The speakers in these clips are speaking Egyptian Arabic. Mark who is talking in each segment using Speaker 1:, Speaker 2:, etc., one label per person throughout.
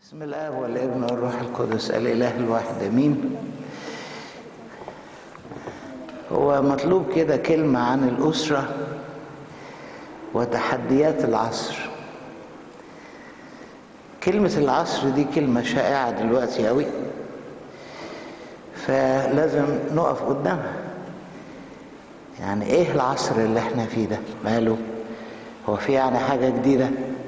Speaker 1: بسم الله والابن والروح القدس الاله الواحد امين هو مطلوب كده كلمه عن الاسره وتحديات العصر كلمه العصر دي كلمه شائعه دلوقتي قوي فلازم نقف قدامها يعني ايه العصر اللي احنا فيه ده ماله هو في يعني حاجه جديده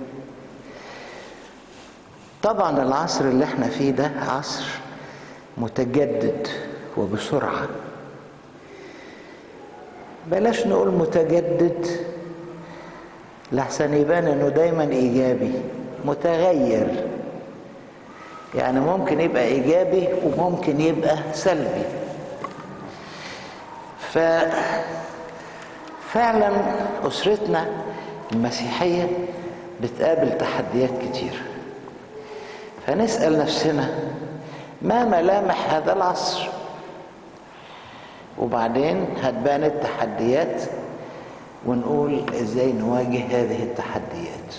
Speaker 1: طبعا العصر اللي احنا فيه ده عصر متجدد وبسرعه بلاش نقول متجدد لحسن يبان انه دايما ايجابي متغير يعني ممكن يبقى ايجابي وممكن يبقى سلبي ف فعلا اسرتنا المسيحيه بتقابل تحديات كتير فنسال نفسنا ما ملامح هذا العصر وبعدين هتبان التحديات ونقول ازاي نواجه هذه التحديات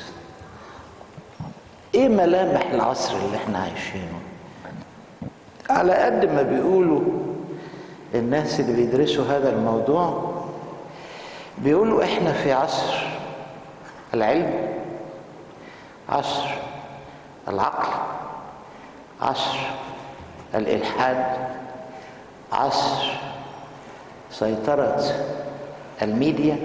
Speaker 1: ايه ملامح العصر اللي احنا عايشينه على قد ما بيقولوا الناس اللي بيدرسوا هذا الموضوع بيقولوا احنا في عصر العلم عصر العقل عصر الالحاد عصر سيطره الميديا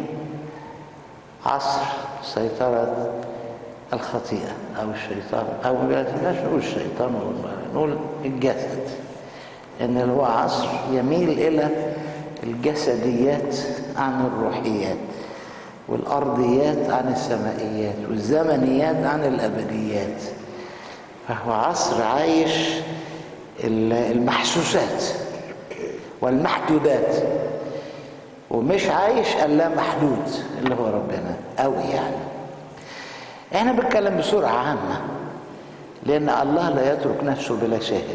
Speaker 1: عصر سيطره الخطيئه او الشيطان او بلاش نقول الشيطان نقول الجسد ان اللي هو عصر يميل الى الجسديات عن الروحيات والارضيات عن السمائيات والزمنيات عن الابديات فهو عصر عايش المحسوسات والمحدودات ومش عايش الا محدود اللي هو ربنا قوي يعني احنا بنتكلم بسرعه عامه لان الله لا يترك نفسه بلا شاهد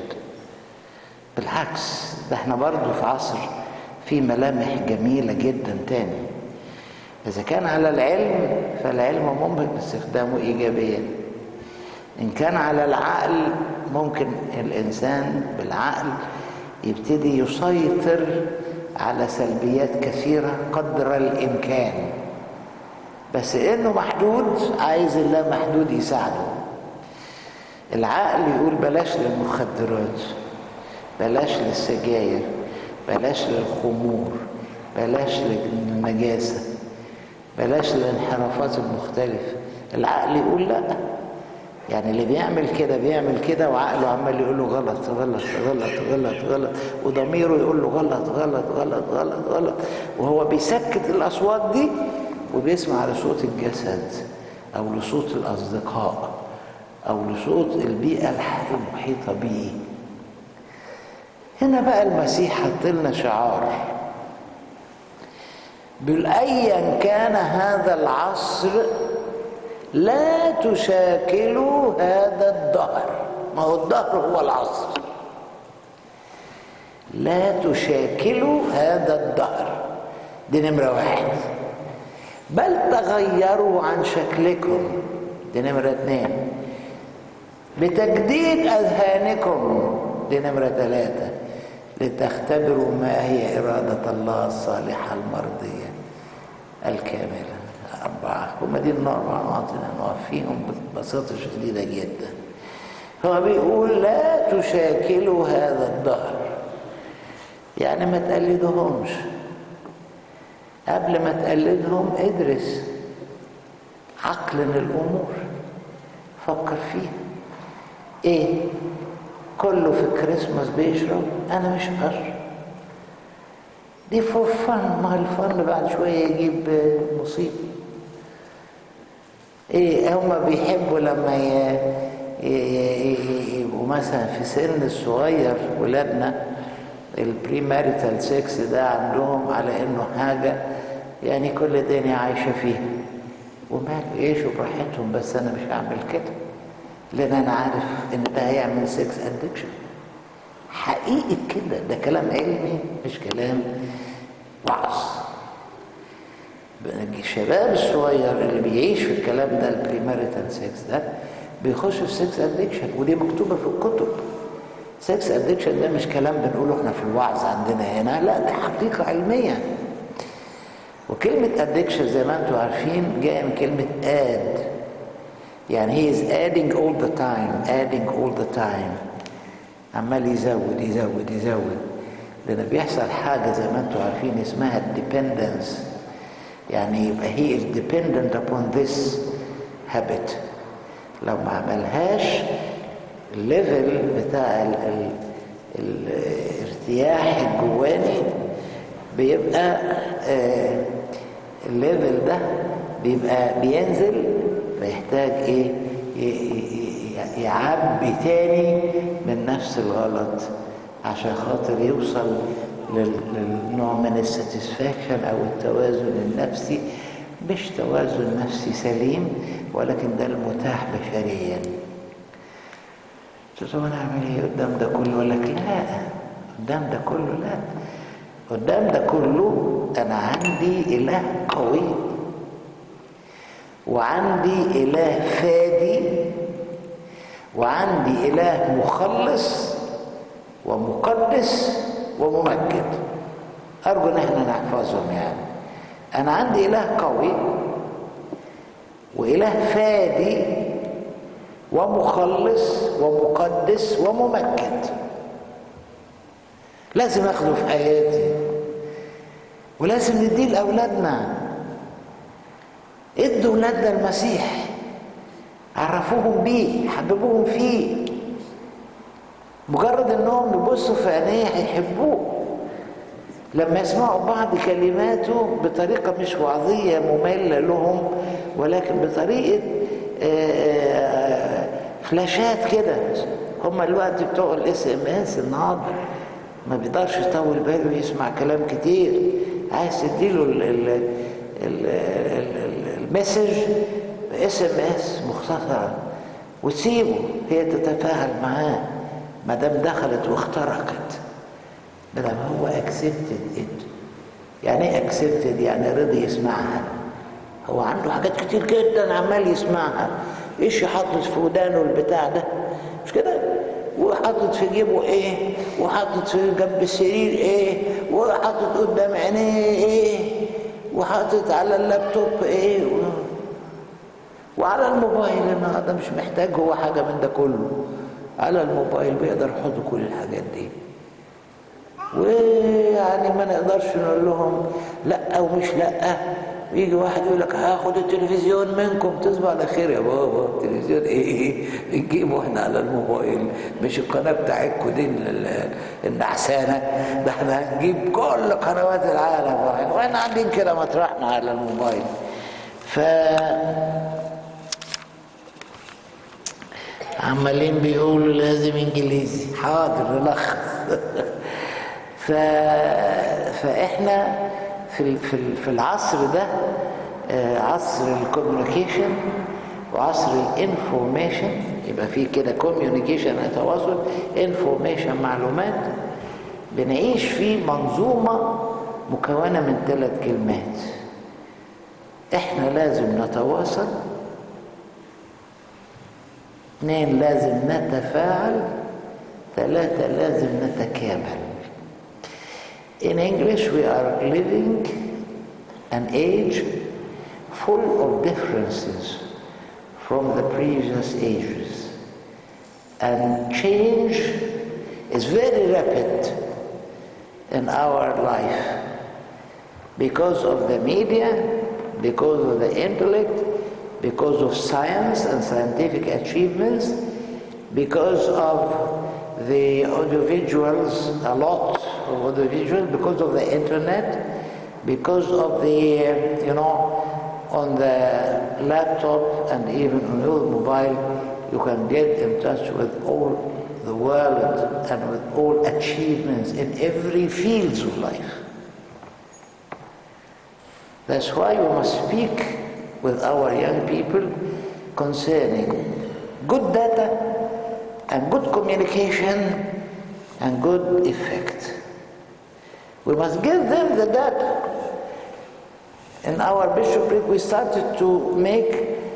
Speaker 1: بالعكس ده احنا برضه في عصر في ملامح جميله جدا تاني اذا كان على العلم فالعلم ممكن استخدامه ايجابيا ان كان على العقل ممكن الانسان بالعقل يبتدي يسيطر على سلبيات كثيره قدر الامكان بس انه محدود عايز الله محدود يساعده العقل يقول بلاش للمخدرات بلاش للسجاير بلاش للخمور بلاش للنجاسه بلاش للانحرافات المختلفه العقل يقول لا يعني اللي بيعمل كده بيعمل كده وعقله عمال يقول له غلط غلط غلط غلط غلط وضميره يقول له غلط غلط غلط غلط غلط وهو بيسكت الاصوات دي وبيسمع لصوت الجسد او لصوت الاصدقاء او لصوت البيئه المحيطه بيه هنا بقى المسيح حط لنا شعار بيقول ايا كان هذا العصر لا تشاكلوا هذا الدهر ما هو الدهر هو العصر لا تشاكلوا هذا الدهر دي نمرة واحد بل تغيروا عن شكلكم دي نمرة اتنين بتجديد أذهانكم دي نمرة ثلاثة لتختبروا ما هي إرادة الله الصالحة المرضية الكاملة أربعة هم دي الأربع نقط اللي هنقف فيهم ببساطة شديدة جدا هو بيقول لا تشاكلوا هذا الدهر يعني ما تقلدهمش قبل ما تقلدهم ادرس عقل الأمور فكر فيها ايه كله في الكريسماس بيشرب انا مش هشرب دي فور فن ما الفن بعد شويه يجيب مصيبه ايه هما بيحبوا لما يبقوا مثلا في سن الصغير ولادنا البري ماريتال سكس ده عندهم على انه حاجه يعني كل الدنيا عايشه فيها ومال يعيشوا براحتهم بس انا مش هعمل كده لان انا عارف ان ده هيعمل سكس ادكشن حقيقي كده ده كلام علمي مش كلام وعظ الشباب الصغير اللي بيعيش في الكلام ده البريماريتال سكس ده بيخش في سكس ادكشن ودي مكتوبه في الكتب سكس ادكشن ده مش كلام بنقوله احنا في الوعظ عندنا هنا لا ده حقيقه علميه وكلمه ادكشن زي ما انتم عارفين جايه من كلمه اد يعني he is adding all the time adding all the time عمال يزود يزود يزود لان بيحصل حاجه زي ما انتم عارفين اسمها dependence يعني يبقى he is dependent upon this habit لو ما عملهاش الليفل بتاع ال ال الارتياح الجواني بيبقى آه الليفل ده بيبقى بينزل فيحتاج ايه يعبي تاني من نفس الغلط عشان خاطر يوصل للنوع من الساتسفاكشن او التوازن النفسي مش توازن نفسي سليم ولكن ده المتاح بشريا طب انا اعمل ايه قدام ده كله يقول لك لا قدام ده كله لا قدام ده كله انا عندي اله قوي وعندي اله فادي وعندي اله مخلص ومقدس وممجد ارجو ان احنا نحفظهم يعني انا عندي اله قوي واله فادي ومخلص ومقدس وممجد لازم اخده في حياتي ولازم نديه لاولادنا ادوا ولادنا المسيح عرفوهم بيه حببوهم فيه مجرد انهم يبصوا في عينيه هيحبوه لما يسمعوا بعض كلماته بطريقه مش وعظيه ممله لهم ولكن بطريقه فلاشات كده هم الوقت بتوع الاس ام اس النهارده ما بيقدرش يطول باله يسمع كلام كتير عايز تديله المسج اس ام اس مختصرا وتسيبه هي تتفاعل معاه ما دام دخلت واخترقت ما دام هو اكسبتد ات يعني ايه اكسبتد يعني رضي يسمعها هو عنده حاجات كتير جدا عمال يسمعها ايش حاطط في ودانه البتاع ده مش كده وحاطط في جيبه ايه وحاطط في جنب السرير ايه وحاطط قدام عينيه ايه وحاطط على اللابتوب ايه و... وعلى الموبايل النهارده مش محتاج هو حاجه من ده كله على الموبايل بيقدر يحط كل الحاجات دي ويعني ما نقدرش نقول لهم لا او مش لا يجي واحد يقول لك هاخد التلفزيون منكم تصبح على خير يا بابا التلفزيون ايه نجيبه احنا على الموبايل مش القناه بتاعتكم دي النعسانه ده احنا هنجيب كل قنوات العالم واحنا قاعدين كده مطرحنا على الموبايل ف عمالين بيقولوا لازم انجليزي حاضر نلخص ف... فاحنا في في في العصر ده عصر الكوميونيكيشن وعصر الانفورميشن يبقى في كده كوميونيكيشن تواصل انفورميشن معلومات بنعيش في منظومه مكونه من ثلاث كلمات احنا لازم نتواصل اثنين لازم نتفاعل ثلاثة لازم نتكامل In English we are living an age full of differences from the previous ages and change is very rapid in our life because of the media, because of the intellect, because of science and scientific achievements, because of the audiovisuals, a lot of audiovisuals, because of the internet, because of the, you know, on the laptop and even on your mobile, you can get in touch with all the world and with all achievements in every fields of life. That's why we must speak with our young people concerning good data and good communication and good effect. We must give them the data. in our bishopric we started to make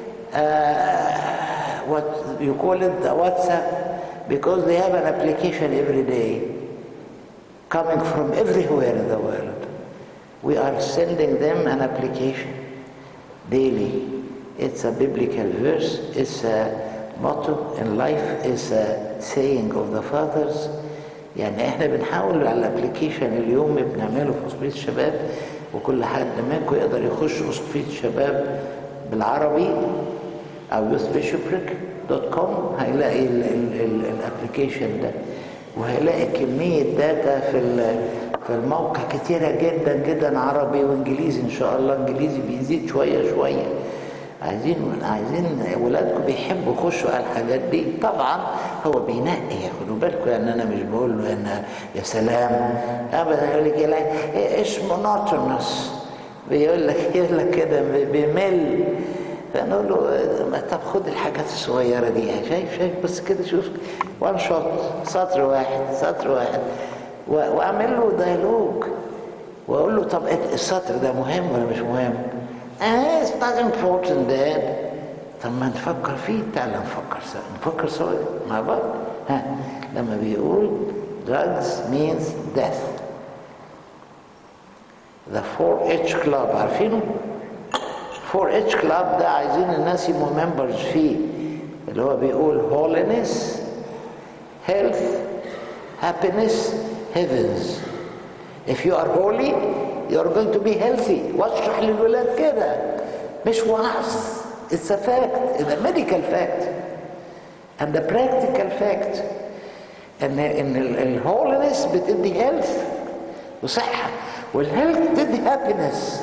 Speaker 1: uh, what you call it the WhatsApp because they have an application every day coming from everywhere in the world. We are sending them an application daily. It's a biblical verse, it's a motto in life, it's a saying of the fathers. يعني احنا بنحاول على الابلكيشن اليوم بنعمله في اسقفيه الشباب وكل حد منكم يقدر يخش اسقفيه الشباب بالعربي او youthbishopric.com هيلاقي الابلكيشن ده وهيلاقي كمية داتا في في الموقع كتيرة جدا جدا عربي وانجليزي ان شاء الله انجليزي بيزيد شوية شوية عايزين عايزين ولادكم بيحبوا يخشوا على الحاجات دي طبعا هو بينقي خدوا بالكم يعني انا مش بقول له ان يا سلام ابدا يقول لك اسمه نوترنس بيقول لك يقول لك كده بيمل فنقول له طب خد الحاجات الصغيره دي شايف شايف بس كده شوف وان شوت سطر واحد سطر واحد واعمل له ديالوج واقول له طب السطر ده مهم ولا مش مهم؟ اه it's not important dad طب ما نفكر فيه تعالى نفكر سوا نفكر سوا مع بعض ها لما بيقول drugs means death the 4H club عارفينه؟ 4H club ده عايزين الناس يبقوا members فيه اللي هو بيقول holiness health happiness heavens if you are holy you are going to be healthy واشرح للولاد كده مش وعظ it's a fact it's a medical fact and a practical fact ان ان الهولنس بتدي هيلث وصحه والهيلث بتدي هابينس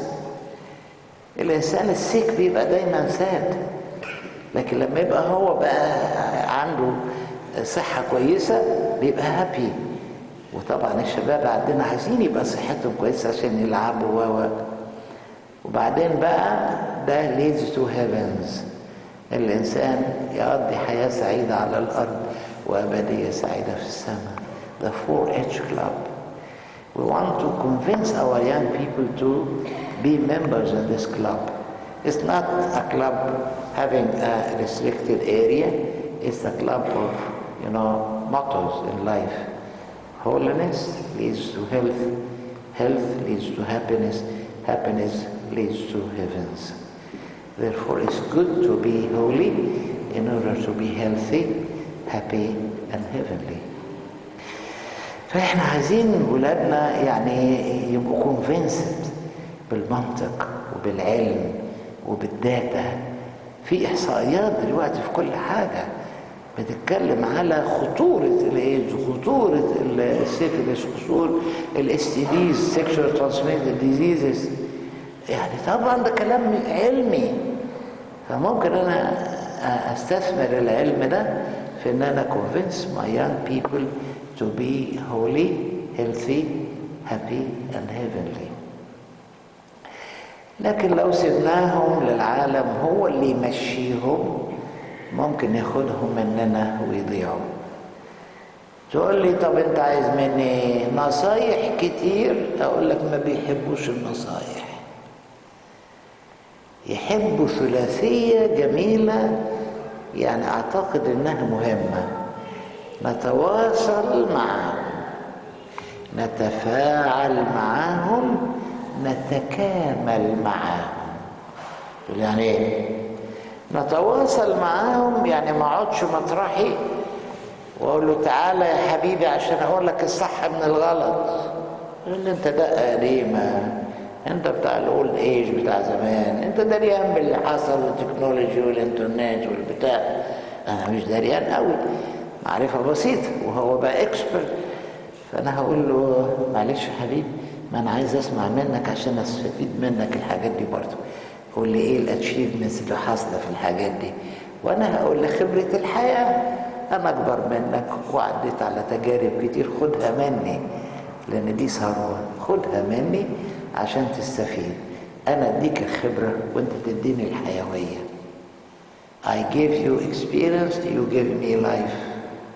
Speaker 1: الانسان السيك بيبقى دايما ساد لكن لما يبقى هو بقى عنده صحه كويسه بيبقى هابي وطبعا الشباب عندنا عايزين يبقى صحتهم كويسه عشان يلعبوا و وبعدين بقى ده leads to heavens الانسان يقضي حياه سعيده على الارض وابديه سعيده في السماء the 4H club we want to convince our young people to be members in this club it's not a club having a restricted area it's a club of you know mottos in life holiness leads to health health leads to happiness happiness leads to heavens therefore it's good to be holy in order to be healthy happy and heavenly فاحنا عايزين ولادنا يعني يبقوا convinced بالمنطق وبالعلم وبالداتا في احصائيات دلوقتي في كل حاجه بتتكلم على خطورة الايدز خطورة السيفيلس خطورة الاس تي ديز سيكشوال ترانسميتد ديزيزز يعني طبعا ده كلام علمي فممكن انا استثمر العلم ده في ان انا convince my young people to be holy, healthy, happy and heavenly. لكن لو سيبناهم للعالم هو اللي يمشيهم ممكن ياخدهم مننا ويضيعوا تقول لي طب انت عايز مني نصايح كتير اقول لك ما بيحبوش النصايح يحبوا ثلاثية جميلة يعني اعتقد انها مهمة نتواصل معهم نتفاعل معهم نتكامل معهم يعني ايه نتواصل معاهم يعني ما اقعدش مطرحي واقول له تعالى يا حبيبي عشان اقول لك الصح من الغلط يقول لي انت دقه قديمه انت بتاع الاولد ايج بتاع زمان انت دريان باللي حصل والتكنولوجي والانترنت والبتاع انا مش دريان قوي معرفه بسيطه وهو بقى اكسبرت فانا هقول له معلش يا حبيبي ما انا عايز اسمع منك عشان استفيد منك الحاجات دي برضه قول لي ايه الاتشيفمنتس اللي حاصله في الحاجات دي وانا هقول لك خبره الحياه انا اكبر منك وعديت على تجارب كتير خدها مني لان دي ثروه خدها مني عشان تستفيد انا اديك الخبره وانت تديني الحيويه I give you experience you give me life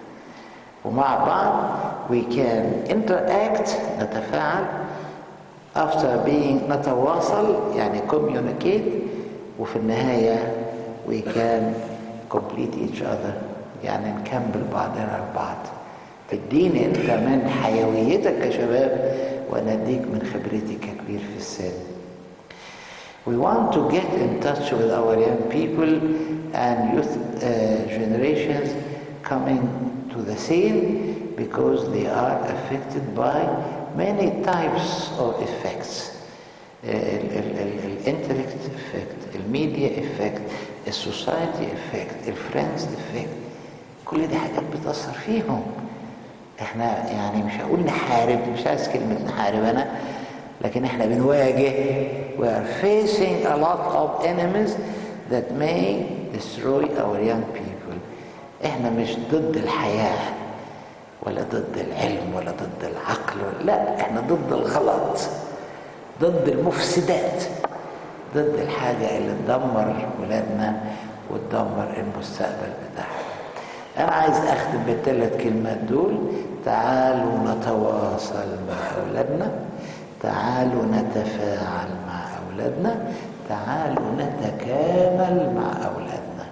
Speaker 1: ومع بعض we can interact نتفاعل after being نتواصل يعني communicate وفي النهاية we can complete each other يعني نكمل بعضنا البعض تديني انت من حيويتك كشباب وانا اديك من خبرتي ككبير في السن We want to get in touch with our young people and youth uh, generations coming to the scene because they are affected by many types of effects. الانتلكت افكت الميديا افكت السوسايتي افكت الفريندز افكت كل دي حاجات بتاثر فيهم احنا يعني مش هقول نحارب مش عايز كلمه نحارب انا لكن احنا بنواجه we are facing a lot of enemies that may destroy our young people احنا مش ضد الحياه ولا ضد العلم ولا ضد العقل لا احنا ضد الغلط ضد المفسدات ضد الحاجة اللي تدمر ولادنا وتدمر المستقبل بتاعهم أنا عايز أختم بالثلاث كلمات دول تعالوا نتواصل مع أولادنا تعالوا نتفاعل مع أولادنا تعالوا نتكامل مع أولادنا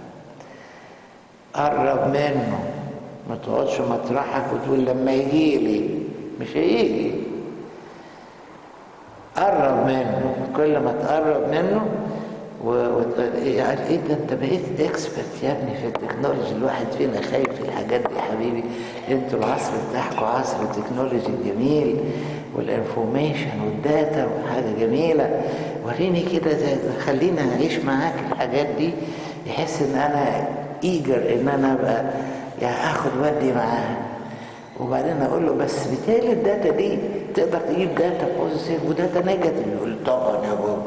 Speaker 1: قرب منه ما تقعدش مطرحك وتقول لما يجي لي مش هيجي قرب منه كل ما تقرب منه و... و... يعني ايه ده انت بقيت اكسبرت يا ابني في التكنولوجي الواحد فينا خايف في الحاجات دي يا حبيبي انتوا العصر بتاعكم عصر التكنولوجي الجميل والانفورميشن والداتا وحاجه جميله وريني كده خليني اعيش معاك الحاجات دي يحس ان انا ايجر ان انا ابقى يعني اخد ودي معاه وبعدين اقول له بس بالتالي الداتا دي تقدر تجيب داتا بوزيتيف وداتا نيجاتيف يقول طبعا يا بابا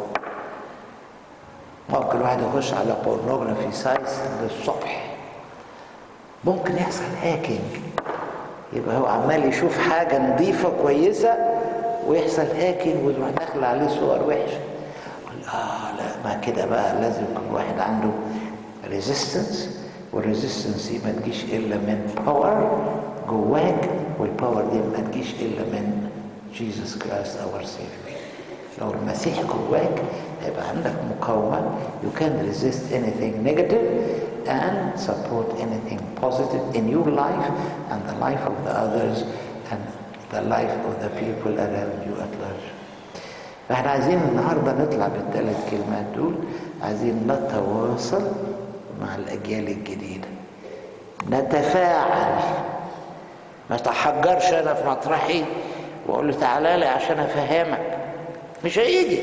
Speaker 1: ممكن الواحد يخش على بورنوجرافي سايتس للصبح ممكن يحصل هاكينج يبقى هو عمال يشوف حاجه نظيفه كويسه ويحصل هاكينج ويروح داخل عليه صور وحشه اه لا ما كده بقى لازم يكون واحد عنده ريزيستنس والريزيستنس دي ما تجيش الا من باور جواك والباور دي ما تجيش الا من جيسس كرايست اور سيفير لو المسيح جواك هيبقى عندك مقاومه you can resist anything negative and support anything positive in your life and the life of the others and the life of the people around you at large فاحنا عايزين النهارده نطلع بالثلاث كلمات دول عايزين نتواصل مع الاجيال الجديده نتفاعل ما اتحجرش انا في مطرحي واقول له تعالى لي عشان افهمك مش هيجي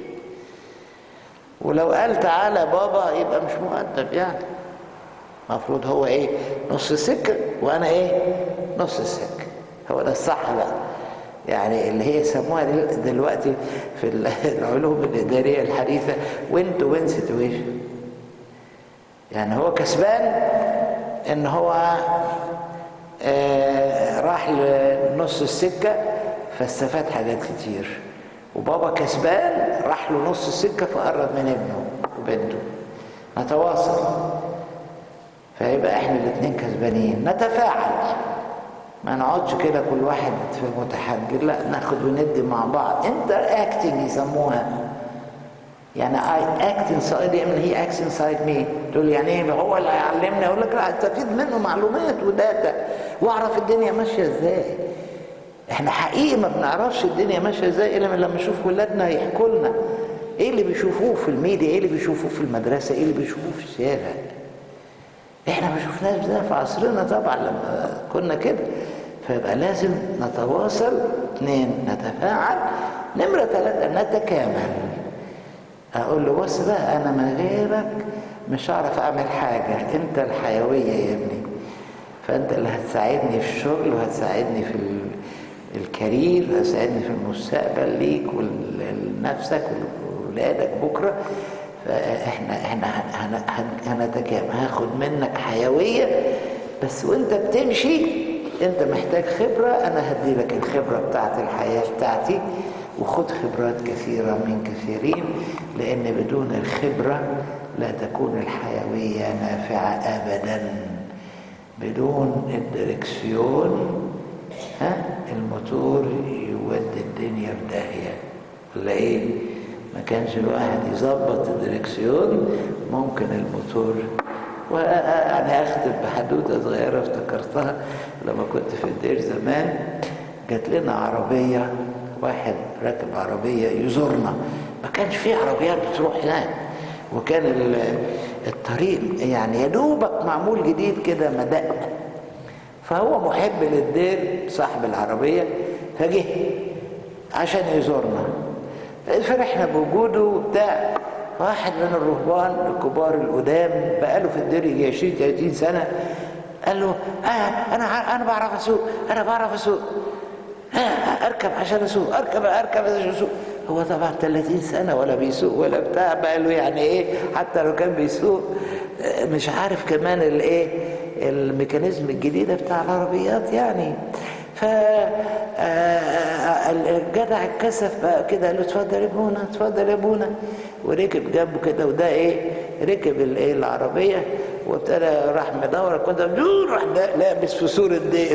Speaker 1: ولو قال تعالى بابا يبقى مش مؤدب يعني المفروض هو ايه نص سكه وانا ايه نص السكه هو ده الصح بقى يعني اللي هي يسموها دلوقتي في العلوم الاداريه الحديثه وين تو وين سيتويشن يعني هو كسبان ان هو آه راح لنص السكه فاستفاد حاجات كتير وبابا كسبان راح له نص السكه فقرب من ابنه وبنته نتواصل فيبقى احنا الاثنين كسبانين نتفاعل ما نقعدش كده كل واحد في متحجر لا ناخد وندي مع بعض انتر اكتنج يسموها يعني I act inside him and he acts inside me تقول يعني ايه هو اللي هيعلمني اقول لك لا استفيد منه معلومات وداتا واعرف الدنيا ماشيه ازاي احنا حقيقي ما بنعرفش الدنيا ماشيه ازاي الا لما نشوف ولادنا يحكوا لنا ايه اللي بيشوفوه في الميديا ايه اللي بيشوفوه في المدرسه ايه اللي بيشوفوه في الشارع احنا ما شفناش ده في عصرنا طبعا لما كنا كده فيبقى لازم نتواصل اثنين نتفاعل نمرة ثلاثة نتكامل اقول له بص بقى انا من غيرك مش هعرف اعمل حاجة انت الحيوية يا ابني فانت اللي هتساعدني في الشغل وهتساعدني في الكارير هتساعدني في المستقبل ليك ولنفسك ولولادك بكرة فاحنا احنا هنتكامل هاخد منك حيوية بس وانت بتمشي انت محتاج خبرة انا هدي لك الخبرة بتاعت الحياة بتاعتي وخد خبرات كثيرة من كثيرين لان بدون الخبرة لا تكون الحيوية نافعة ابدا بدون الدركسيون ها الموتور يودي الدنيا في داهية ولا ايه ما كانش الواحد يظبط الدركسيون ممكن الموتور وأنا أختم بحدوتة صغيرة افتكرتها لما كنت في الدير زمان جات لنا عربية واحد راكب عربية يزورنا ما كانش في عربيات بتروح هناك وكان ال- الطريق يعني يا دوبك معمول جديد كده مدق فهو محب للدير صاحب العربية فجه عشان يزورنا فرحنا بوجوده وبتاع واحد من الرهبان الكبار القدام بقاله في الدير يجي 20 30 سنه قال له آه انا ع- انا بعرف اسوق انا بعرف اسوق آه اركب عشان اسوق اركب اركب عشان اسوق هو طبعا 30 سنه ولا بيسوق ولا بتاع بقى له يعني ايه حتى لو كان بيسوق آه، مش عارف كمان الايه الميكانيزم الجديده بتاع العربيات يعني ف آه، الجدع اتكسف بقى كده قال له اتفضل يا ابونا اتفضل يا ابونا وركب جنبه كده وده ايه ركب الايه العربيه وابتدى راح مدور كنت بدون راح لابس في سور الدير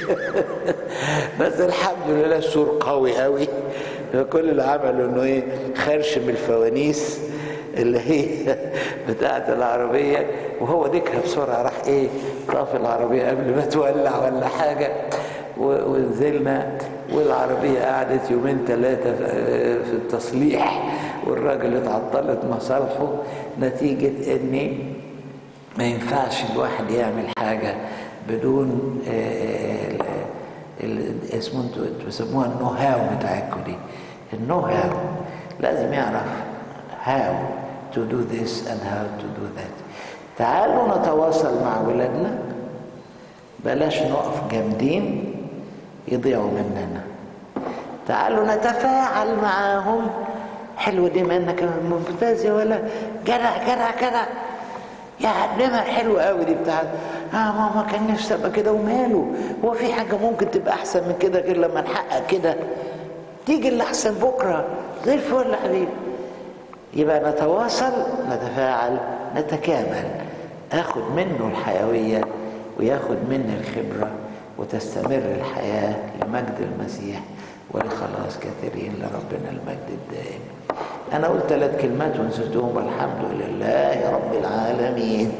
Speaker 1: بس الحمد لله السور قوي قوي فكل اللي عمله انه ايه خرشم الفوانيس اللي هي بتاعة العربية وهو ديكها بسرعة راح ايه طاف العربية قبل ما تولع ولا حاجة و- ونزلنا والعربية قعدت يومين ثلاثة في في التصليح والراجل اتعطلت مصالحه نتيجة ان ما ينفعش الواحد يعمل حاجة بدون آه، ال- ال- اسمه انتوا انتوا بيسموها النو هاو بتاعتكم دي النو هاو لازم يعرف how to do this and how to do that تعالوا نتواصل مع ولادنا بلاش نقف جامدين يضيعوا مننا تعالوا نتفاعل معاهم حلوة دي ما انك ممتاز يا ولا جدع جدع جدع يا نمر حلوة قوي دي بتاعت اه ماما كان نفسي ابقى كده وماله هو في حاجة ممكن تبقى احسن من كده غير لما نحقق كده تيجي اللي احسن بكرة زي الفل يا حبيبي يبقى نتواصل نتفاعل نتكامل اخد منه الحيوية وياخد مني الخبرة وتستمر الحياة لمجد المسيح ولخلاص كثيرين لربنا المجد الدائم انا قلت ثلاث كلمات ونسيتهم والحمد لله رب العالمين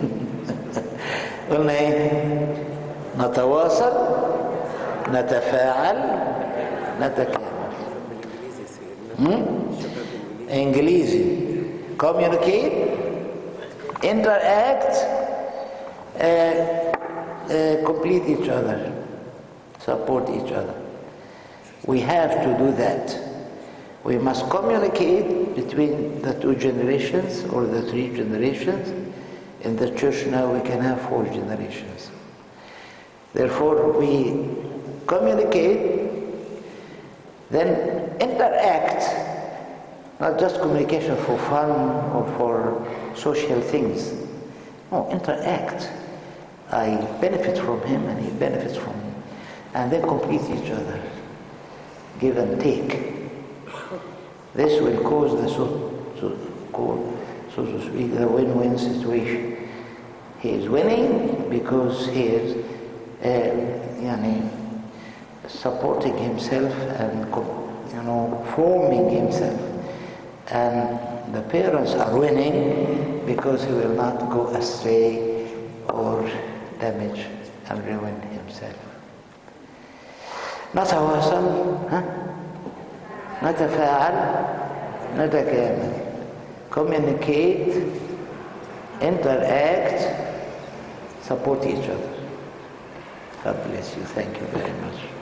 Speaker 1: قلنا ايه نتواصل نتفاعل نتكامل هم؟ انجليزي communicate interact uh, uh, complete each other support each other we have to do that we must communicate between the two generations or the three generations in the church now we can have four generations therefore we communicate then interact not just communication for fun or for social things. No, interact. I benefit from him and he benefits from me. And then complete each other. Give and take. This will cause the so, so, call, so to speak, the win-win situation. He is winning because he is uh, yani, supporting himself and co- you know forming himself and the parents are winning because he will not go astray or damage and ruin himself نتواصل ها؟ نتفاعل نتكامل communicate interact support each other God bless you thank you very much